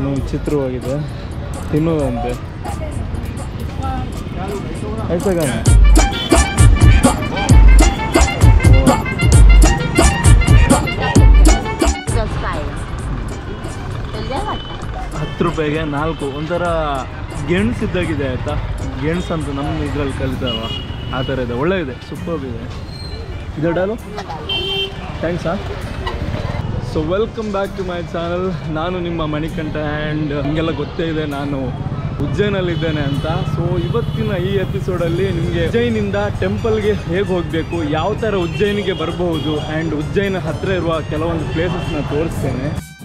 ಇನ್ನೂ ವಿಚಿತ್ರವಾಗಿದೆ ತಿನ್ನೋದಂತೆ ಐಸಾಗ Just five. चल जाएगा ಹತ್ತು ರೂಪಾಯಿಗೆ ನಾಲ್ಕು ಒಂಥರ ಗೆಣಸು ಇದ್ದಾಗಿದೆ ಆಯಿತಾ ಗೆಣಸು ಅಂತ ನಮ್ಮ ಇದ್ರಲ್ಲಿ ಕಲಿತಾವ ಆ ಥರ ಇದೆ ಒಳ್ಳೆ ಇದೆ ಸೂಪರ್ ಇದೆ ಇದೆ ಡಾಲು ಥ್ಯಾಂಕ್ಸ್ ಹಾ so welcome back to my channel ನಾನು ನಿಮ್ಮ ಮಣಿಕಂಠ ಆ್ಯಂಡ್ ನಿಮಗೆಲ್ಲ ಗೊತ್ತೇ ಇದೆ ನಾನು ಉಜ್ಜೈನಲ್ಲಿದ್ದೇನೆ ಅಂತ ಸೊ ಇವತ್ತಿನ ಈ ಎಪಿಸೋಡಲ್ಲಿ ನಿಮಗೆ ಉಜ್ಜೈನಿಂದ ಟೆಂಪಲ್ಗೆ ಹೇಗೆ ಹೋಗಬೇಕು ಯಾವ ಥರ ಉಜ್ಜಯಿನಿಗೆ ಬರಬಹುದು ಆ್ಯಂಡ್ ಉಜ್ಜಯಿನ ಹತ್ತಿರ ಇರುವ ಕೆಲವೊಂದು ಪ್ಲೇಸಸ್ನ ತೋರಿಸ್ತೇನೆ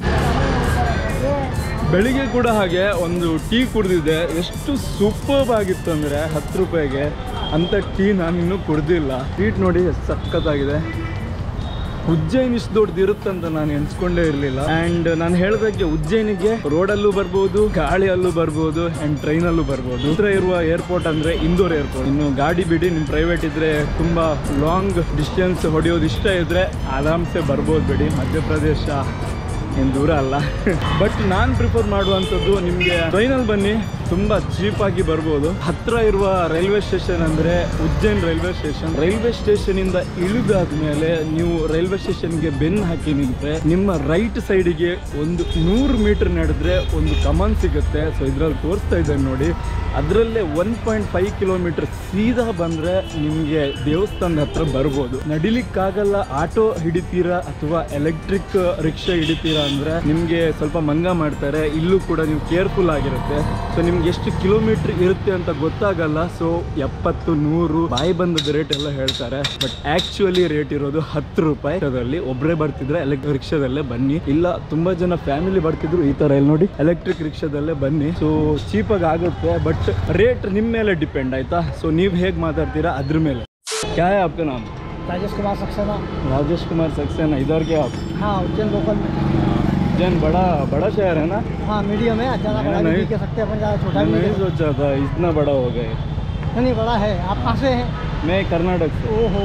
ಬೆಳಿಗ್ಗೆ ಕೂಡ ಹಾಗೆ ಒಂದು ಟೀ ಕುಡ್ದಿದ್ದೆ ಎಷ್ಟು ಸೂಪರ್ಬ್ ಆಗಿತ್ತು ಅಂದರೆ ಹತ್ತು ರೂಪಾಯಿಗೆ ಅಂಥ ಟೀ ನಾನು ಇನ್ನೂ ಕುಡ್ದಿಲ್ಲ ಸ್ವೀಟ್ ನೋಡಿ ಎಷ್ಟು ಸಖತ್ತಾಗಿದೆ ಉಜ್ಜಯಿನ್ ಇಷ್ಟು ದೊಡ್ಡದು ಇರುತ್ತಂತ ನಾನು ಎನ್ಸ್ಕೊಂಡೇ ಇರಲಿಲ್ಲ ಆ್ಯಂಡ್ ನಾನು ಹೇಳಿದಾಗೆ ಉಜ್ಜಯಿನಿಗೆ ರೋಡಲ್ಲೂ ಬರ್ಬೋದು ಗಾಳಿಯಲ್ಲೂ ಬರ್ಬೋದು ಆ್ಯಂಡ್ ಟ್ರೈನಲ್ಲೂ ಬರ್ಬೋದು ಹತ್ರ ಇರುವ ಏರ್ಪೋರ್ಟ್ ಅಂದರೆ ಇಂದೋರ್ ಏರ್ಪೋರ್ಟ್ ಇನ್ನು ಗಾಡಿ ಬಿಡಿ ನಿಮ್ಮ ಪ್ರೈವೇಟ್ ಇದ್ದರೆ ತುಂಬ ಲಾಂಗ್ ಡಿಸ್ಟೆನ್ಸ್ ಹೊಡೆಯೋದು ಇಷ್ಟ ಇದ್ದರೆ ಆರಾಮ್ಸೆ ಬರ್ಬೋದು ಬಿಡಿ ಮಧ್ಯಪ್ರದೇಶ ಏನು ದೂರ ಅಲ್ಲ ಬಟ್ ನಾನು ಪ್ರಿಫರ್ ಮಾಡುವಂಥದ್ದು ನಿಮಗೆ ಟ್ರೈನಲ್ಲಿ ಬನ್ನಿ ತುಂಬ ಚೀಪಾಗಿ ಬರ್ಬೋದು ಹತ್ರ ಇರುವ ರೈಲ್ವೆ ಸ್ಟೇಷನ್ ಅಂದರೆ ಉಜ್ಜೈನ್ ರೈಲ್ವೆ ಸ್ಟೇಷನ್ ರೈಲ್ವೆ ಸ್ಟೇಷನಿಂದ ಇಳಿದಾದ ಮೇಲೆ ನೀವು ರೈಲ್ವೆ ಸ್ಟೇಷನ್ಗೆ ಬೆನ್ನು ಹಾಕಿ ನಿಂತರೆ ನಿಮ್ಮ ರೈಟ್ ಸೈಡಿಗೆ ಒಂದು ನೂರು ಮೀಟರ್ ನಡೆದ್ರೆ ಒಂದು ಕಮಾನ್ ಸಿಗುತ್ತೆ ಸೊ ಇದರಲ್ಲಿ ತೋರಿಸ್ತಾ ಇದ್ದೇನೆ ನೋಡಿ ಅದರಲ್ಲೇ ಒನ್ ಪಾಯಿಂಟ್ ಫೈವ್ ಕಿಲೋಮೀಟರ್ ಸೀದಾ ಬಂದರೆ ನಿಮಗೆ ದೇವಸ್ಥಾನದ ಹತ್ರ ಬರ್ಬೋದು ನಡಿಲಿಕ್ಕಾಗಲ್ಲ ಆಟೋ ಹಿಡಿತೀರಾ ಅಥವಾ ಎಲೆಕ್ಟ್ರಿಕ್ ರಿಕ್ಷಾ ಹಿಡಿತೀರಾ ಅಂದರೆ ನಿಮಗೆ ಸ್ವಲ್ಪ ಮಂಗ ಮಾಡ್ತಾರೆ ಇಲ್ಲೂ ಕೂಡ ನೀವು ಕೇರ್ಫುಲ್ ಆಗಿರುತ್ತೆ ಸೊ ನಿಮ್ಗೆ ಎಷ್ಟು ಕಿಲೋಮೀಟರ್ ಇರುತ್ತೆ ಅಂತ ಗೊತ್ತಾಗಲ್ಲ ಸೊ ಎಪ್ಪತ್ತು ನೂರು ಬಾಯಿ ಬಂದದ ರೇಟ್ ಎಲ್ಲ ಹೇಳ್ತಾರೆ ಬಟ್ ಆಕ್ಚುಲಿ ರೇಟ್ ಇರೋದು ಹತ್ತು ರೂಪಾಯಿ ಅದರಲ್ಲಿ ಒಬ್ಬರೇ ಬರ್ತಿದ್ರೆ ಎಲೆಕ್ಟ್ರಿಕ್ ರಿಕ್ಷಾದಲ್ಲೇ ಬನ್ನಿ ಇಲ್ಲ ತುಂಬಾ ಜನ ಫ್ಯಾಮಿಲಿ ಬರ್ತಿದ್ರು ಈ ತರ ಇಲ್ಲಿ ನೋಡಿ ಎಲೆಕ್ಟ್ರಿಕ್ ರಿಕ್ಷಾದಲ್ಲೇ ಬನ್ನಿ ಸೊ ಚೀಪಾಗಿ ಆಗುತ್ತೆ ಬಟ್ ರೇಟ್ ನಿಮ್ಮ ಮೇಲೆ ಡಿಪೆಂಡ್ ಆಯ್ತಾ ಸೊ ನೀವು ಹೇಗೆ ಮಾತಾಡ್ತೀರಾ ಅದ್ರ ಮೇಲೆ क्या है आपका नाम राजेश कुमार सक्सेना राजेश कुमार सक्सेना इधर के आप हाँ उज्जैन लोकल में उज्जैन बड़ा बड़ा शहर है ना हाँ मीडियम है ज़्यादा बड़ा भी नहीं। नहीं कह सकते अपन ज़्यादा छोटा मैं भी नहीं नहीं कह सोचा था इतना बड़ा हो गए सकते। नहीं नहीं बड़ा है आप कहाँ से हैं मैं कर्नाटक से ओहो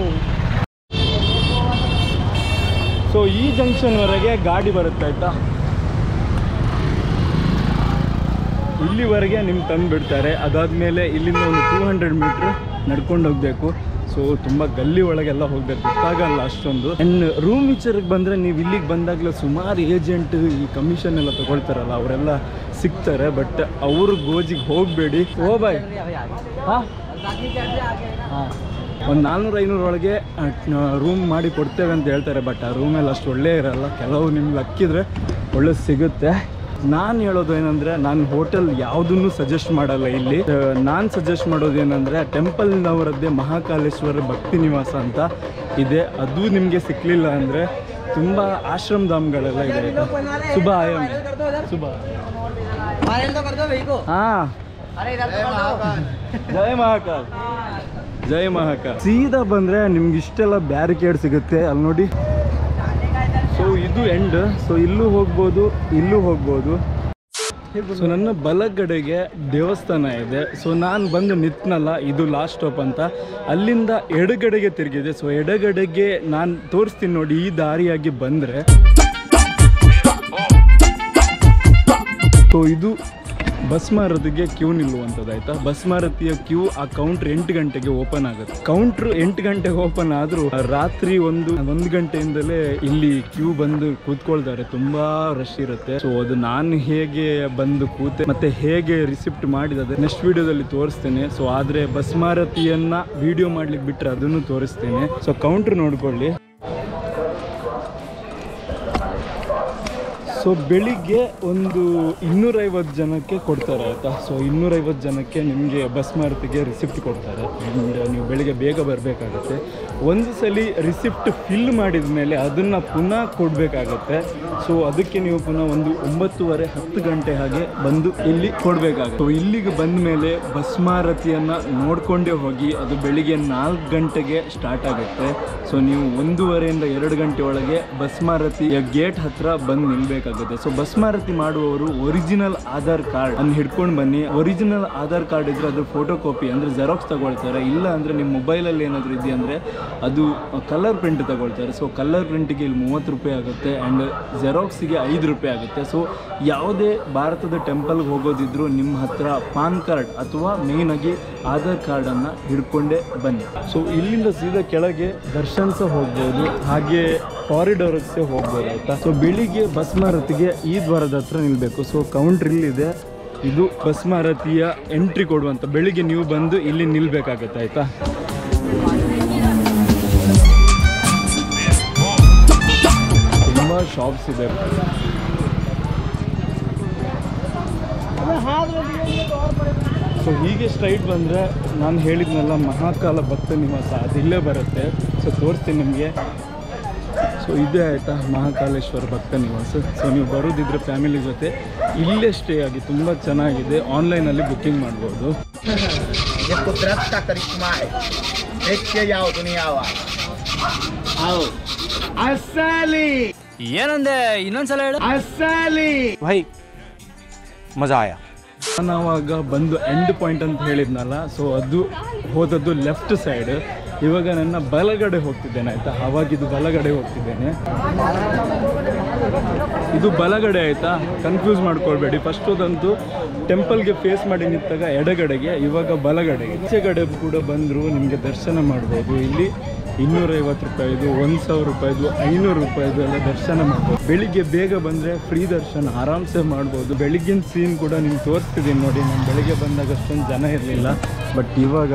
ಸೊ ಈ ಜಂಕ್ಷನ್ವರೆಗೆ ಗಾಡಿ ಬರುತ್ತೆ ಆಯ್ತಾ ಇಲ್ಲಿವರೆಗೆ ನಿಮ್ಗೆ ತಂದು ಬಿಡ್ತಾರೆ ಅದಾದಮೇಲೆ ಇಲ್ಲಿಂದ ಒಂದು ಟೂ ಹಂಡ್ರೆಡ್ ಮೀಟ್ರ್ ನಡ್ಕೊಂಡು ಹೋಗಬೇಕು ಸೊ ತುಂಬ ಗಲ್ಲಿ ಒಳಗೆಲ್ಲ ಹೋಗ್ಬೇಕು ಗೊತ್ತಾಗಲ್ಲ ಅಷ್ಟೊಂದು ಆ್ಯಂಡ್ ರೂಮ್ ವಿಚಾರಕ್ಕೆ ಬಂದರೆ ನೀವು ಇಲ್ಲಿಗೆ ಬಂದಾಗಲೇ ಸುಮಾರು ಏಜೆಂಟ್ ಈ ಕಮಿಷನ್ ಎಲ್ಲ ತಗೊಳ್ತಾರಲ್ಲ ಅವರೆಲ್ಲ ಸಿಗ್ತಾರೆ ಬಟ್ ಅವ್ರ ಗೋಜಿಗೆ ಹೋಗಬೇಡಿ ಓ ಬಾಯ್ ಹಾಂ ಹಾಂ ಒಂದು ನಾಲ್ನೂರು ಐನೂರು ಒಳಗೆ ರೂಮ್ ಮಾಡಿ ಕೊಡ್ತೇವೆ ಅಂತ ಹೇಳ್ತಾರೆ ಬಟ್ ಆ ರೂಮೆಲ್ಲ ಅಷ್ಟು ಒಳ್ಳೆ ಇರಲ್ಲ ಕೆಲವು ನಿಮ್ಗೆ ಲಕ್ಕಿದ್ರೆ ಒಳ್ಳೆ ಸಿಗುತ್ತೆ ನಾನು ಹೇಳೋದು ಏನಂದರೆ ನಾನು ಹೋಟೆಲ್ ಯಾವುದನ್ನು ಸಜೆಸ್ಟ್ ಮಾಡಲ್ಲ ಇಲ್ಲಿ ನಾನು ಸಜೆಸ್ಟ್ ಮಾಡೋದು ಏನಂದರೆ ಟೆಂಪಲ್ನವರದ್ದೇ ಮಹಾಕಾಲೇಶ್ವರ ಭಕ್ತಿ ನಿವಾಸ ಅಂತ ಇದೆ ಅದು ನಿಮಗೆ ಸಿಕ್ಕಲಿಲ್ಲ ಅಂದರೆ ತುಂಬ ಆಶ್ರಮ ಧಾಮ್ಗಳೆಲ್ಲ ಇದೆ ಆಯ್ತಾ ಶುಭ ಆಯಾಮ ಶುಭ ಹಾಂ ಜಯ ಮಹಾಕಾಲ್ ಜೈ ಮಹಾಕಾಲ್ ಸೀದಾ ಬಂದ್ರೆ ನಿಮ್ಗೆ ಇಷ್ಟೆಲ್ಲ ಬ್ಯಾರಿಕೇಡ್ ಸಿಗುತ್ತೆ ಅಲ್ಲಿ ನೋಡಿ ಸೊ ಇದು ಎಂಡ್ ಸೊ ಇಲ್ಲೂ ಹೋಗ್ಬೋದು ಇಲ್ಲೂ ಹೋಗ್ಬೋದು ಸೊ ನನ್ನ ಬಲಗಡೆಗೆ ದೇವಸ್ಥಾನ ಇದೆ ಸೊ ನಾನು ಬಂದು ನಿತ್ನಲ್ಲ ಇದು ಲಾಸ್ಟ್ ಸ್ಟಾಪ್ ಅಂತ ಅಲ್ಲಿಂದ ಎಡಗಡೆಗೆ ತಿರುಗಿದೆ ಸೊ ಎಡಗಡೆಗೆ ನಾನು ತೋರಿಸ್ತೀನಿ ನೋಡಿ ಈ ದಾರಿಯಾಗಿ ಬಂದರೆ ಸೊ ಇದು ಬಸ್ ಮಾರೋದಿಗೆ ಕ್ಯೂ ನಿಲ್ಲುವಂಥದ್ದು ಆಯ್ತಾ ಬಸ್ ಮಾರುತಿಯ ಕ್ಯೂ ಆ ಕೌಂಟ್ರ್ ಎಂಟು ಗಂಟೆಗೆ ಓಪನ್ ಆಗುತ್ತೆ ಕೌಂಟ್ರ್ ಎಂಟು ಗಂಟೆಗೆ ಓಪನ್ ಆದ್ರೂ ರಾತ್ರಿ ಒಂದು ಒಂದು ಗಂಟೆಯಿಂದಲೇ ಇಲ್ಲಿ ಕ್ಯೂ ಬಂದು ಕೂತ್ಕೊಳ್ತಾರೆ ತುಂಬಾ ರಶ್ ಇರುತ್ತೆ ಸೊ ಅದು ನಾನು ಹೇಗೆ ಬಂದು ಕೂತೆ ಮತ್ತೆ ಹೇಗೆ ರಿಸಿಪ್ಟ್ ಮಾಡಿದೆ ನೆಕ್ಸ್ಟ್ ವಿಡಿಯೋದಲ್ಲಿ ತೋರಿಸ್ತೇನೆ ಸೊ ಆದ್ರೆ ಬಸ್ ಮಾರುತಿಯನ್ನ ವಿಡಿಯೋ ಮಾಡ್ಲಿಕ್ಕೆ ಬಿಟ್ರೆ ಅದನ್ನು ತೋರಿಸ್ತೇನೆ ಸೊ ಕೌಂಟ್ರ್ ನೋಡ್ಕೊಳ್ಳಿ ಸೊ ಬೆಳಿಗ್ಗೆ ಒಂದು ಇನ್ನೂರೈವತ್ತು ಜನಕ್ಕೆ ಕೊಡ್ತಾರೆ ಆಯಿತಾ ಸೊ ಇನ್ನೂರೈವತ್ತು ಜನಕ್ಕೆ ನಿಮಗೆ ಬಸ್ ಮಾರುತಿಗೆ ರಿಸಿಪ್ಟ್ ಕೊಡ್ತಾರೆ ಆ್ಯಂಡ್ ನೀವು ಬೆಳಿಗ್ಗೆ ಬೇಗ ಬರಬೇಕಾಗತ್ತೆ ಒಂದು ಸಲ ರಿಸಿಪ್ಟ್ ಫಿಲ್ ಮಾಡಿದ ಮೇಲೆ ಅದನ್ನು ಪುನಃ ಕೊಡಬೇಕಾಗತ್ತೆ ಸೊ ಅದಕ್ಕೆ ನೀವು ಪುನಃ ಒಂದು ಒಂಬತ್ತುವರೆ ಹತ್ತು ಗಂಟೆ ಹಾಗೆ ಬಂದು ಇಲ್ಲಿ ಕೊಡಬೇಕಾಗುತ್ತೆ ಸೊ ಇಲ್ಲಿಗೆ ಬಂದ ಮೇಲೆ ಬಸ್ ಮಾರುತಿಯನ್ನು ನೋಡ್ಕೊಂಡೇ ಹೋಗಿ ಅದು ಬೆಳಿಗ್ಗೆ ನಾಲ್ಕು ಗಂಟೆಗೆ ಸ್ಟಾರ್ಟ್ ಆಗುತ್ತೆ ಸೊ ನೀವು ಒಂದೂವರೆಯಿಂದ ಎರಡು ಗಂಟೆ ಒಳಗೆ ಬಸ್ ಮಾರುತಿಯ ಗೇಟ್ ಹತ್ರ ಬಂದು ನಿಲ್ಬೇಕಾಗುತ್ತೆ ಸೊ ಬಸ್ ಮಾರುತಿ ಮಾಡುವವರು ಒರಿಜಿನಲ್ ಆಧಾರ್ ಕಾರ್ಡ್ ಅನ್ನು ಹಿಡ್ಕೊಂಡು ಬನ್ನಿ ಒರಿಜಿನಲ್ ಆಧಾರ್ ಕಾರ್ಡ್ ಇದ್ರೆ ಅದ್ರ ಫೋಟೋ ಕಾಪಿ ಅಂದ್ರೆ ಜೆರಾಕ್ಸ್ ತಗೊಳ್ತಾರೆ ಇಲ್ಲ ಅಂದ್ರೆ ನಿಮ್ಮ ಮೊಬೈಲಲ್ಲಿ ಏನಾದರೂ ಇದೆಯಾ ಅಂದ್ರೆ ಅದು ಕಲರ್ ಪ್ರಿಂಟ್ ತಗೊಳ್ತಾರೆ ಸೊ ಕಲರ್ ಪ್ರಿಂಟಿಗೆ ಇಲ್ಲಿ ಮೂವತ್ತು ರೂಪಾಯಿ ಆಗುತ್ತೆ ಆ್ಯಂಡ್ ಜೆರಾಕ್ಸಿಗೆ ಐದು ರೂಪಾಯಿ ಆಗುತ್ತೆ ಸೊ ಯಾವುದೇ ಭಾರತದ ಟೆಂಪಲ್ಗೆ ಹೋಗೋದಿದ್ರು ನಿಮ್ಮ ಹತ್ರ ಪಾನ್ ಕಾರ್ಡ್ ಅಥವಾ ಮೇಯ್ನಾಗಿ ಆಧಾರ್ ಕಾರ್ಡನ್ನು ಹಿಡ್ಕೊಂಡೇ ಬನ್ನಿ ಸೊ ಇಲ್ಲಿಂದ ಸೀದಾ ಕೆಳಗೆ ದರ್ಶನ್ ಸಹ ಹೋಗ್ಬೋದು ಹಾಗೆ ಕಾರಿಡಾರ್ಗೆ ಸಹ ಹೋಗ್ಬೋದು ಆಯಿತಾ ಸೊ ಬೆಳಿಗ್ಗೆ ಬಸ್ ಮಾರುತಿಗೆ ಈ ದ್ವಾರದ ಹತ್ರ ನಿಲ್ಲಬೇಕು ಸೊ ಕೌಂಟ್ರ್ ಇಲ್ಲಿದೆ ಇದು ಬಸ್ ಮಾರುತಿಯ ಎಂಟ್ರಿ ಕೊಡುವಂಥ ಬೆಳಿಗ್ಗೆ ನೀವು ಬಂದು ಇಲ್ಲಿ ನಿಲ್ಬೇಕಾಗತ್ತೆ ಆಯಿತಾ ತುಂಬ ಶಾಪ್ಸ್ ಇದೆ ಸೊ ಹೀಗೆ ಸ್ಟ್ರೈಟ್ ಬಂದರೆ ನಾನು ಹೇಳಿದ್ನಲ್ಲ ಮಹಾಕಾಲ ಭಕ್ತ ನಿವಾಸ ಅದು ಇಲ್ಲೇ ಬರುತ್ತೆ ಸೊ ತೋರಿಸ್ತೀನಿ ನಿಮಗೆ ಸೊ ಇದೇ ಆಯಿತಾ ಮಹಾಕಾಲೇಶ್ವರ ಭಕ್ತ ನಿವಾಸ ಸೊ ನೀವು ಬರೋದಿದ್ರೆ ಫ್ಯಾಮಿಲಿ ಜೊತೆ ಇಲ್ಲೇ ಸ್ಟೇ ಆಗಿ ತುಂಬ ಚೆನ್ನಾಗಿದೆ ಆನ್ಲೈನಲ್ಲಿ ಬುಕ್ಕಿಂಗ್ ಮಾಡ್ಬೋದು ये कुदरत का करिश्मा है देख के जाओ दुनिया वाला आओ असली ಏನಂದೆ ಇನ್ನೊಂದ್ಸಲ ಹೇಳು असली ಭಾಯ್ ಮಜಾ ಆಯಾ ನಾವಾಗ ಬಂದು ಎಂಡ್ ಪಾಯಿಂಟ್ ಅಂತ ಹೇಳಿದ್ನಲ್ಲ ಸೊ ಅದು ಹೋದದ್ದು ಲೆಫ್ಟ್ ಸೈಡ್ ಇವಾಗ ನನ್ನ ಬಲಗಡೆ ಹೋಗ್ತಿದ್ದೇನೆ ಆಯಿತಾ ಅವಾಗಿದ್ದು ಬಲಗಡೆ ಹೋಗ್ತಿದ್ದೇನೆ ಇದು ಬಲಗಡೆ ಆಯಿತಾ ಕನ್ಫ್ಯೂಸ್ ಮಾಡ್ಕೊಳ್ಬೇಡಿ ಫಸ್ಟ್ ಹೋದಂತೂ ಟೆಂಪಲ್ಗೆ ಫೇಸ್ ಮಾಡಿ ನಿಂತಾಗ ಎಡಗಡೆಗೆ ಇವಾಗ ಬಲಗಡೆಗೆ ಈಚೆಗಡೆ ಕೂಡ ಬಂದರೂ ನಿಮಗೆ ದರ್ಶನ ಮಾಡ್ಬೋದು ಇಲ್ಲಿ ಇನ್ನೂರೈವತ್ತು ರೂಪಾಯಿದು ಒಂದು ಸಾವಿರ ರೂಪಾಯಿದು ಐನೂರು ರೂಪಾಯಿದು ಎಲ್ಲ ದರ್ಶನ ಮಾಡ್ಬೋದು ಬೆಳಿಗ್ಗೆ ಬೇಗ ಬಂದರೆ ಫ್ರೀ ದರ್ಶನ ಆರಾಮ್ಸೆ ಮಾಡ್ಬೋದು ಬೆಳಿಗ್ಗಿನ ಸೀನ್ ಕೂಡ ನಿಮ್ಗೆ ತೋರಿಸ್ತಿದ್ದೀನಿ ನೋಡಿ ನಾನು ಬೆಳಿಗ್ಗೆ ಬಂದಾಗ ಅಷ್ಟೊಂದು ಜನ ಇರಲಿಲ್ಲ ಬಟ್ ಇವಾಗ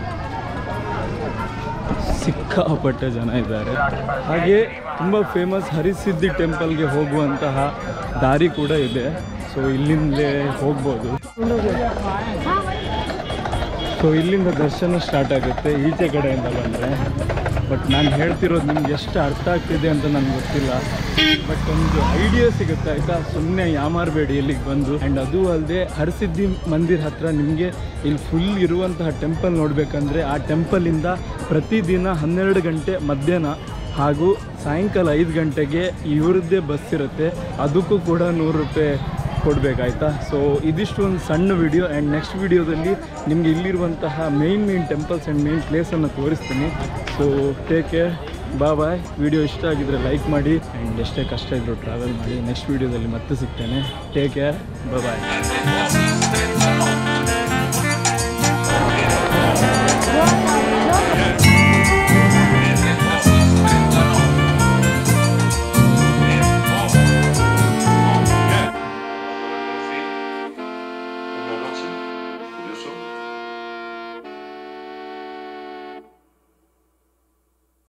ಸಿಕ್ಕಾಪಟ್ಟೆ ಜನ ಇದ್ದಾರೆ ಹಾಗೆ ತುಂಬ ಫೇಮಸ್ ಹರಿಸಿದ್ಧಿ ಟೆಂಪಲ್ಗೆ ಹೋಗುವಂತಹ ದಾರಿ ಕೂಡ ಇದೆ ಸೊ ಇಲ್ಲಿಂದಲೇ ಹೋಗ್ಬೋದು ಸೊ ಇಲ್ಲಿಂದ ದರ್ಶನ ಸ್ಟಾರ್ಟ್ ಆಗುತ್ತೆ ಈಚೆ ಕಡೆಯಿಂದ ಬಂದರೆ ಬಟ್ ನಾನು ಹೇಳ್ತಿರೋದು ನಿಮ್ಗೆ ಎಷ್ಟು ಅರ್ಥ ಆಗ್ತಿದೆ ಅಂತ ನನಗೆ ಗೊತ್ತಿಲ್ಲ ಬಟ್ ಒಂದು ಐಡಿಯಾ ಸಿಗುತ್ತೆ ಆಯಿತಾ ಸುಮ್ಮನೆ ಯಾಮಾರಬೇಡಿ ಇಲ್ಲಿಗೆ ಬಂದು ಆ್ಯಂಡ್ ಅದು ಅಲ್ಲದೆ ಹರಸಿದ್ಧಿ ಮಂದಿರ ಹತ್ರ ನಿಮಗೆ ಇಲ್ಲಿ ಫುಲ್ ಇರುವಂತಹ ಟೆಂಪಲ್ ನೋಡಬೇಕಂದ್ರೆ ಆ ಟೆಂಪಲಿಂದ ಪ್ರತಿದಿನ ಹನ್ನೆರಡು ಗಂಟೆ ಮಧ್ಯಾಹ್ನ ಹಾಗೂ ಸಾಯಂಕಾಲ ಐದು ಗಂಟೆಗೆ ಇವ್ರದ್ದೇ ಬಸ್ ಇರುತ್ತೆ ಅದಕ್ಕೂ ಕೂಡ ನೂರು ರೂಪಾಯಿ ಕೊಡಬೇಕಾಯ್ತಾ ಸೊ ಇದಿಷ್ಟು ಒಂದು ಸಣ್ಣ ವಿಡಿಯೋ ಆ್ಯಂಡ್ ನೆಕ್ಸ್ಟ್ ವಿಡಿಯೋದಲ್ಲಿ ನಿಮಗೆ ಇಲ್ಲಿರುವಂತಹ main main temples and main ಪ್ಲೇಸನ್ನು ತೋರಿಸ್ತೀನಿ ಸೊ ಟೇಕ್ ಕೇರ್ ಬಾ ಬಾಯ್ ವಿಡಿಯೋ ಇಷ್ಟ ಆಗಿದ್ರೆ ಲೈಕ್ ಮಾಡಿ ಆ್ಯಂಡ್ ಎಷ್ಟೇ ಕಷ್ಟ ಇದ್ದರೂ ಟ್ರಾವೆಲ್ ಮಾಡಿ ನೆಕ್ಸ್ಟ್ ವಿಡಿಯೋದಲ್ಲಿ ಮತ್ತೆ ಸಿಗ್ತೇನೆ ಟೇಕ್ ಕೇರ್ ಬಾಯ್